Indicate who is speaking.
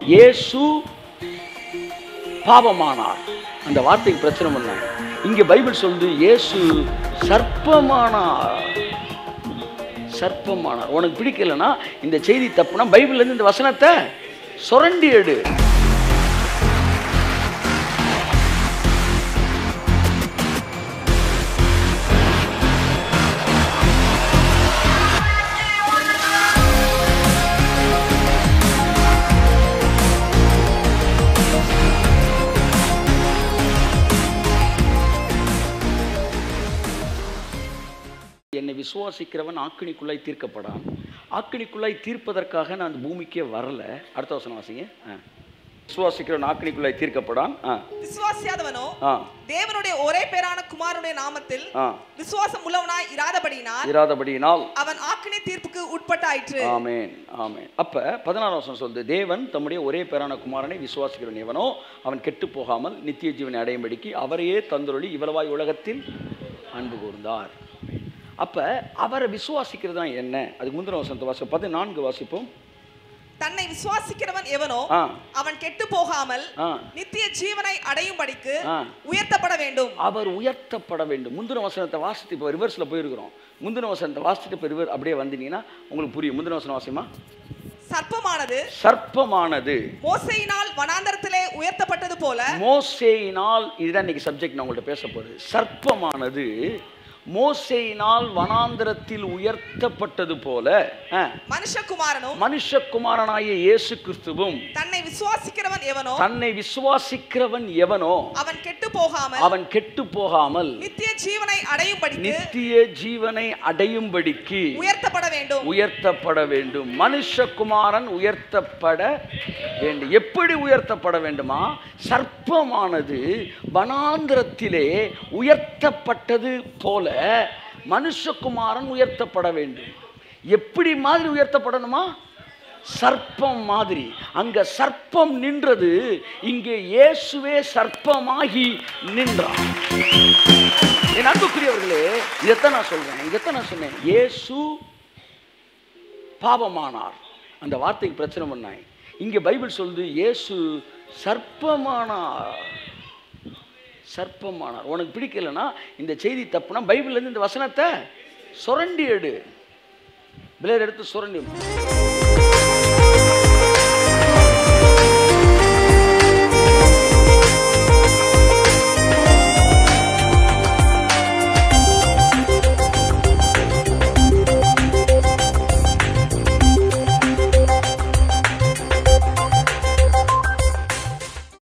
Speaker 1: இயேசு பாவமானார் அந்த வார்த்தைக்கு பிரச்சனை பண்ணாங்க இங்க பைபிள் சொல்லுது இயேசு சர்ப்பமானார் சர்ப்பமானார் உனக்கு பிடிக்கலனா இந்த செய்தி தப்புனா பைபிள்ல இருந்து இந்த வசனத்தை சுரண்டி எடு என்னை விசுவாசிக்கிறவன் ஆக்கினிக்குள்ளாய் தீர்க்கப்படான் ஆக்கினிக்குள்ளாய் தீர்ப்பதற்காக நான் அந்த பூமிக்கே வரல அடுத்த வசனம் வாசிங்க ஆ. விசுவாசிக்கிறவன் ஆக்கினிக்குள்ளாய் தீர்க்கப்படான் ஆ
Speaker 2: விசுவாசியாதவனோ
Speaker 1: ஆ
Speaker 2: தேவனுடைய ஒரே பேரான குமாரனுடைய நாமத்தில்
Speaker 1: ஆ
Speaker 2: விசுவாசம் உள்ளவனாய் இராதபடியினால்
Speaker 1: இராதபடியினால்
Speaker 2: அவன் ஆக்கினை தீர்ப்புக்கு உட்பட்டாயிற்று
Speaker 1: ஆமென் ஆமென் அப்ப பதினாறாம் வசனம் சொல்லுது தேவன் தம்முடைய ஒரே பேரான குமாரனை விசுவாசிக்கிறவன் எவனோ அவன் கெட்டு போகாமல் நித்திய ஜீவனை அடையும்படிக்கு அவரையே தந்தொழி இவ்வளவாய் உலகத்தில் அன்பு கூர்ந்தார் அப்ப அவரை விசுவாசிக்கிறது தான் என்ன அதுக்கு முந்தின வசனத்தை வாசிப்போம் பதினான்கு வாசிப்போம்
Speaker 2: தன்னை விசுவாசிக்கிறவன் எவனோ
Speaker 1: ஆ
Speaker 2: அவன் கெட்டு போகாமல்
Speaker 1: ஆ
Speaker 2: நித்திய ஜீவனை அடையும்படிக்கு
Speaker 1: ஆ.
Speaker 2: உயர்த்தப்பட வேண்டும்
Speaker 1: அவர் உயர்த்தப்பட வேண்டும் முந்தின வசனத்தை வாசித்து இப்போ ரிவர்ஸில் போயிருக்கிறோம் முந்தின வசனத்தை வாசிச்சுட்டு இப்போ ரிவர் அப்படியே வந்தீங்கன்னா உங்களுக்கு புரியும் முந்தின வசனம் வாசிமா
Speaker 2: சர்ப்பமானது
Speaker 1: சர்ப்பமானது
Speaker 2: மோசையினால் வனாந்தரத்திலே உயர்த்தப்பட்டது போல
Speaker 1: மோசேயினால் இதுதான் இன்னைக்கு சப்ஜெக்ட் நான் உங்கள்ட்ட பேச போறது சர்ப்பமானது மோசேயினால் வனாந்திரத்தில் உயர்த்தப்பட்டது போல ஆ,
Speaker 2: மனுஷகுமாரனும்
Speaker 1: மனுஷகுமாரனாகிய இயேசு கிறிஸ்துவும்
Speaker 2: தன்னை விசுவாசிக்கிறவன் எவனோ
Speaker 1: தன்னை விசுவாசிக்கிறவன் எவனோ
Speaker 2: அவன் கெட்டு போகாமல்
Speaker 1: அவன் கெட்டு போகாமல்
Speaker 2: நித்திய ஜீவனை அடையும்படிக்கு
Speaker 1: நித்திய ஜீவனை அடையும்படிக்கு
Speaker 2: உயர்த்தப்பட வேண்டும்
Speaker 1: உயர்த்தப்பட வேண்டும் மனுஷகுமாரன் உயர்த்தப்பட வேண்டும் எப்படி உயர்த்தப்பட வேண்டுமா சர்ப்பமானது வனாந்திரத்திலே உயர்த்தப்பட்டது போல மனுஷகுமாரன் உயர்த்தப்பட வேண்டும் எப்படி மாதிரி உயர்த்தப்படணுமா சர்ப்பம் மாதிரி அங்க சர்ப்பம் நின்றது இங்கே இயேசுவே சர்ப்பமாகி நின்றான் என் அன்புக்குரியவர்களே இதைத்தான் நான் சொல்றேன் இதைத்தான் நான் சொன்னேன் இயேசு பாவமானார் அந்த வார்த்தைக்கு பிரச்சனை பண்ணாங்க இங்க பைபிள் சொல்லுது இயேசு சர்ப்பமானார் சர்ப்பமானார் உனக்கு பிடிக்கலனா இந்த செய்தி தப்புனா பைபிள்ல இருந்து இந்த வசனத்தை சுரண்டி எடு பிளேர் எடுத்து சுரண்டி